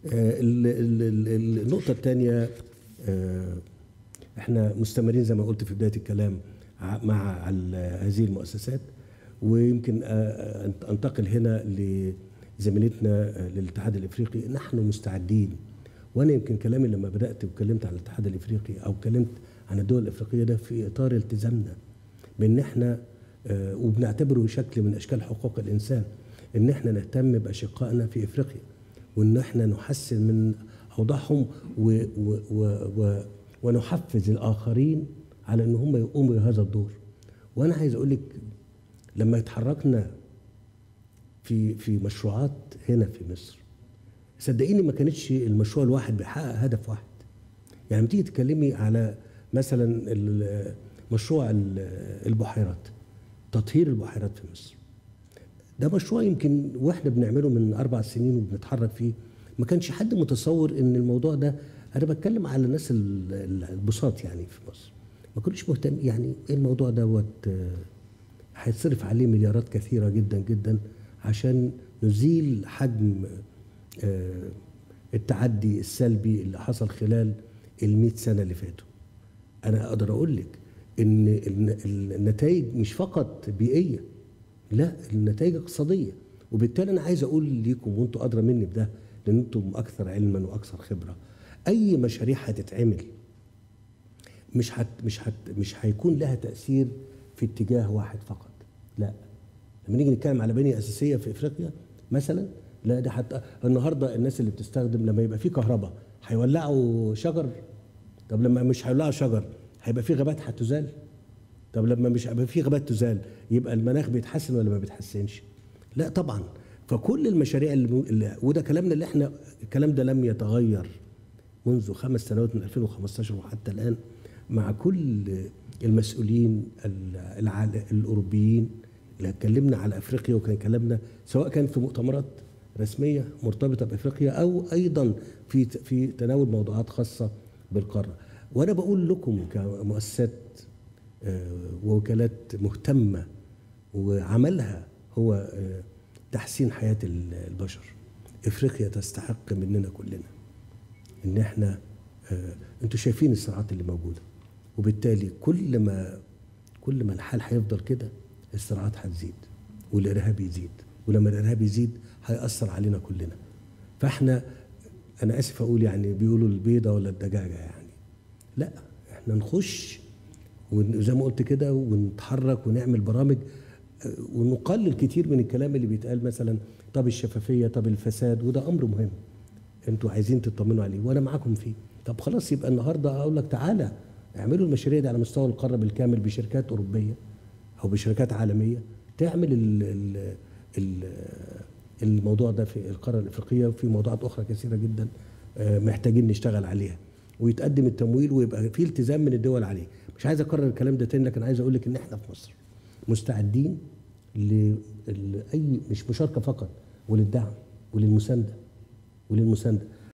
آه، ال- ال- ال- النقطة الثانية احنا مستمرين زي ما قلت في بداية الكلام ع- مع ال- هذه المؤسسات ويمكن آه، أنت- انتقل هنا لزميلتنا آه، للاتحاد الافريقي نحن مستعدين وانا يمكن كلامي لما بدات واتكلمت عن الاتحاد الافريقي او اتكلمت عن الدول الافريقيه ده في اطار التزامنا بان احنا آه، وبنعتبره شكل من اشكال حقوق الانسان ان احنا نهتم باشقائنا في افريقيا وان احنا نحسن من اوضاعهم و و و و ونحفز الاخرين على ان هم يقوموا بهذا الدور وانا عايز اقول لك لما اتحركنا في في مشروعات هنا في مصر صدقيني ما كانتش المشروع الواحد بيحقق هدف واحد يعني لما تيجي تتكلمي على مثلا ال- مشروع ال- البحيرات تطهير البحيرات في مصر ده مشروع يمكن واحنا بنعمله من اربع سنين وبنتحرك فيه ما كانش حد متصور ان الموضوع ده انا بتكلم على الناس ال- ال- البساط يعني في مصر ما كانوش مهتم يعني ايه الموضوع دوت آه، هيتصرف عليه مليارات كثيره جدا جدا عشان نزيل حجم آه، التعدي السلبي اللي حصل خلال ال سنه اللي فاتوا انا اقدر اقول لك ان الن- النتائج مش فقط بيئيه لا النتائج اقتصاديه وبالتالي انا عايز اقول ليكم وانتم ادرى مني بده لان انتم اكثر علما واكثر خبره اي مشاريع هتتعمل مش هت مش هت مش هيكون لها تاثير في اتجاه واحد فقط لا لما نيجي نتكلم على بنيه اساسيه في افريقيا مثلا لا ده حتى النهارده الناس اللي بتستخدم لما يبقى في كهرباء هيولعوا شجر طب لما مش هيولعوا شجر هيبقى في غابات هتزال طب لما مش هيبقى في غابات تزال يبقى المناخ بيتحسن ولا ما بيتحسنش لا طبعا فكل المشاريع اللي, اللي وده كلامنا اللي احنا الكلام ده لم يتغير منذ خمس سنوات من 2015 وحتى الان مع كل المسؤولين العال- الاوروبيين اللي اتكلمنا على افريقيا وكان كلامنا سواء كان في مؤتمرات رسميه مرتبطه بافريقيا او ايضا في في تناول موضوعات خاصه بالقاره وانا بقول لكم كمؤسسات آه، ووكالات مهتمه وعملها هو آه، تحسين حياه ال- البشر افريقيا تستحق مننا كلنا ان احنا آه، انتوا شايفين الصراعات اللي موجوده وبالتالي كل ما كل ما الحال هيفضل كده الصراعات هتزيد والارهاب يزيد ولما الارهاب يزيد هيأثر علينا كلنا فاحنا انا اسف اقول يعني بيقولوا البيضه ولا الدجاجه يعني لا احنا نخش وزي ما قلت كده ونتحرك ونعمل برامج آه، ونقلل كتير من الكلام اللي بيتقال مثلا طب الشفافيه طب الفساد وده امر مهم انتوا عايزين تطمنوا عليه وانا معاكم فيه طب خلاص يبقى النهارده اقول لك تعالى اعملوا المشاريع دي على مستوى القاره بالكامل بشركات اوروبيه او بشركات عالميه تعمل ال ال ال الموضوع ده في القاره الافريقيه وفي موضوعات اخرى كثيره جدا آه، محتاجين نشتغل عليها ويتقدم التمويل ويبقى في التزام من الدول عليه مش عايز اكرر الكلام ده تاني لكن عايز اقول لك ان احنا في مصر مستعدين لاي مش مشاركه فقط وللدعم وللمسانده وللمسانده